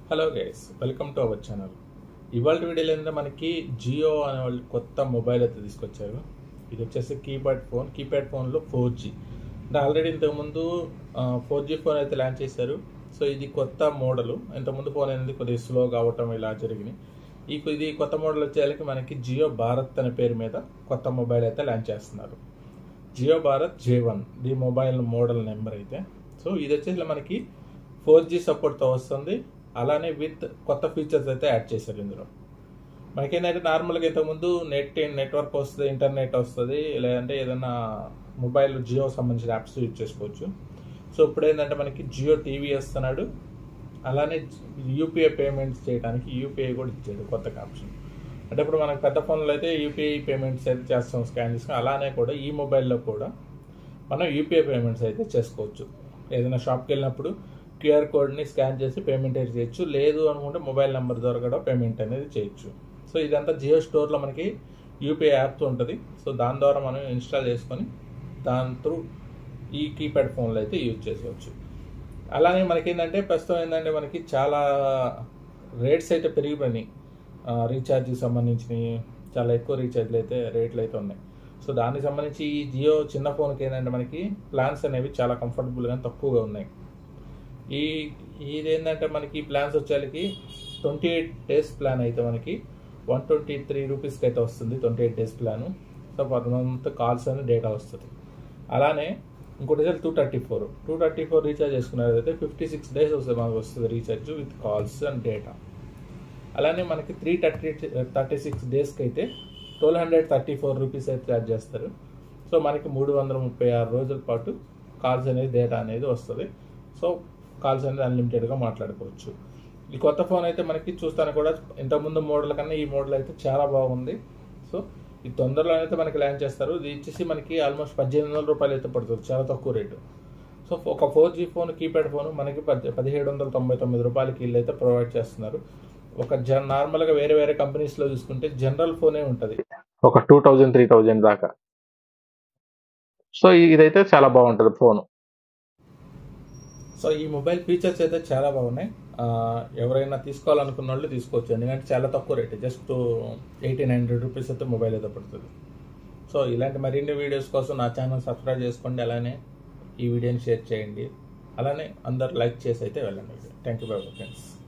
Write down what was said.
hello guys welcome to our channel ఇవాళ వీడియోలో ఏంటంటే మనకి జియో అనే వాళ్ళు కొత్త మొబైల్ అయితే తీసుకొచ్చారు ఇది వచ్చేసి కీప్యాడ్ ఫోన్ కీప్యాడ్ ఫోన్లో ఫోర్ జీ అంటే ఆల్రెడీ ఇంతకుముందు ఫోర్ జీ ఫోన్ అయితే లాంచ్ చేశారు సో ఇది కొత్త మోడల్ ఇంతకుముందు ఫోన్ అనేది కొద్దిగా స్లోగా అవటం ఇలా జరిగినాయి ఈ ఇది కొత్త మోడల్ వచ్చేసరికి మనకి జియో భారత్ అనే పేరు మీద కొత్త మొబైల్ అయితే లాంచ్ చేస్తున్నారు Jio Bharat J one the mobile model number అయితే సో ఇది వచ్చేసి మనకి ఫోర్ జీ సపోర్ట్తో వస్తుంది అలానే విత్ కొత్త ఫీచర్స్ అయితే యాడ్ చేశారు ఇందులో మనకేంటంటే నార్మల్గా ఇంతకుముందు నెట్ నెట్వర్క్ వస్తుంది ఇంటర్నెట్ వస్తుంది లేదంటే ఏదైనా మొబైల్ జియో సంబంధించిన యాప్స్ యూజ్ చేసుకోవచ్చు సో ఇప్పుడు ఏంటంటే మనకి జియో టీవీ వస్తున్నాడు అలానే యూపీఐ పేమెంట్స్ చేయడానికి యూపీఐ కూడా ఇచ్చాడు కొత్త ఆప్షన్ అంటే ఇప్పుడు మనకు పెద్ద ఫోన్లో అయితే యూపీఐ పేమెంట్స్ అయితే చేస్తాం స్కాన్ చేసుకుని అలానే కూడా ఈ మొబైల్లో కూడా మనం యూపీఐ పేమెంట్స్ అయితే చేసుకోవచ్చు ఏదైనా షాప్కి వెళ్ళినప్పుడు క్యూఆర్ కోడ్ని స్కాన్ చేసి పేమెంట్ అయితే చేయొచ్చు లేదు అనుకుంటే మొబైల్ నెంబర్ ద్వారా కూడా పేమెంట్ అనేది చేయొచ్చు సో ఇదంతా జియో స్టోర్లో మనకి యూపీఐ యాప్ ఉంటుంది సో దాని ద్వారా మనం ఇన్స్టాల్ చేసుకొని దాని త్రూ ఈ కీప్యాడ్ ఫోన్లో అయితే యూజ్ చేసుకోవచ్చు అలానే మనకి ఏంటంటే ప్రస్తుతం ఏంటంటే మనకి చాలా రేట్స్ అయితే పెరిగిపోయినాయి రీఛార్జ్కి సంబంధించినవి చాలా ఎక్కువ రీఛార్జ్లు అయితే రేట్లు అయితే ఉన్నాయి సో దానికి సంబంధించి ఈ జియో చిన్న ఫోన్కి ఏంటంటే మనకి ప్లాన్స్ అనేవి చాలా కంఫర్టబుల్గా తక్కువగా ఉన్నాయి ఈ ఇది ఏంటంటే మనకి ప్లాన్స్ వచ్చేసరికి ట్వంటీ ఎయిట్ డేస్ ప్లాన్ అయితే మనకి వన్ ట్వంటీ త్రీ రూపీస్కి అయితే వస్తుంది twenty eight days plan so per month calls అని డేటా వస్తుంది అలానే ఇంకోటి వచ్చి two thirty four two thirty four recharge చేసుకున్నదైతే ఫిఫ్టీ సిక్స్ డేస్ వస్తుంది మనకు వస్తుంది recharge with calls and data అలానే మనకి త్రీ థర్టీ థర్టీ సిక్స్ డేస్కి అయితే twelve hundred thirty four rupees అయితే ఛార్జ్ చేస్తారు సో మనకి మూడు వందల ముప్పై ఆరు రోజుల పాటు కాల్స్ అనేది డేటా అనేది వస్తుంది సో కాల్స్ అనేది అన్లిమిటెడ్గా మాట్లాడుకోవచ్చు ఈ కొత్త ఫోన్ అయితే మనకి చూస్తాను కూడా ఇంతకుముందు మోడల్ కన్నా ఈ మోడల్ అయితే చాలా బాగుంది సో ఈ తొందరలో అయితే మనకి లాంచ్ చేస్తారు ఇది ఇచ్చేసి మనకి ఆల్మోస్ట్ పద్దెనిమిది వందల రూపాయలు అయితే పడుతుంది చాలా తక్కువ రేటు సో ఒక four G phone keypad phone మనకి పదిహేడు వందల తొంభై తొమ్మిది రూపాయలకి వీళ్ళు అయితే ప్రొవైడ్ చేస్తున్నారు ఒక జన్ నార్మల్గా వేరే వేరే కంపెనీస్లో చూసుకుంటే జనరల్ ఫోనే ఉంటుంది ఒక టూ థౌజండ్ త్రీ థౌజండ్ దాకా సో ఇదైతే చాలా బాగుంటుంది ఫోను సో ఈ మొబైల్ ఫీచర్స్ అయితే చాలా బాగున్నాయి ఎవరైనా తీసుకోవాలనుకున్న వాళ్ళు తీసుకోవచ్చు ఎందుకంటే చాలా తక్కువ rate just eighteen hundred rupees అయితే మొబైల్ అయితే పడుతుంది సో ఇలాంటి మరిన్ని వీడియోస్ కోసం నా ఛానల్ సబ్స్క్రైబ్ చేసుకోండి అలానే ఈ వీడియోని షేర్ చేయండి అలానే అందరు లైక్ చేసి అయితే వెళ్ళండి థ్యాంక్ యూ బై ఫ్రెండ్స్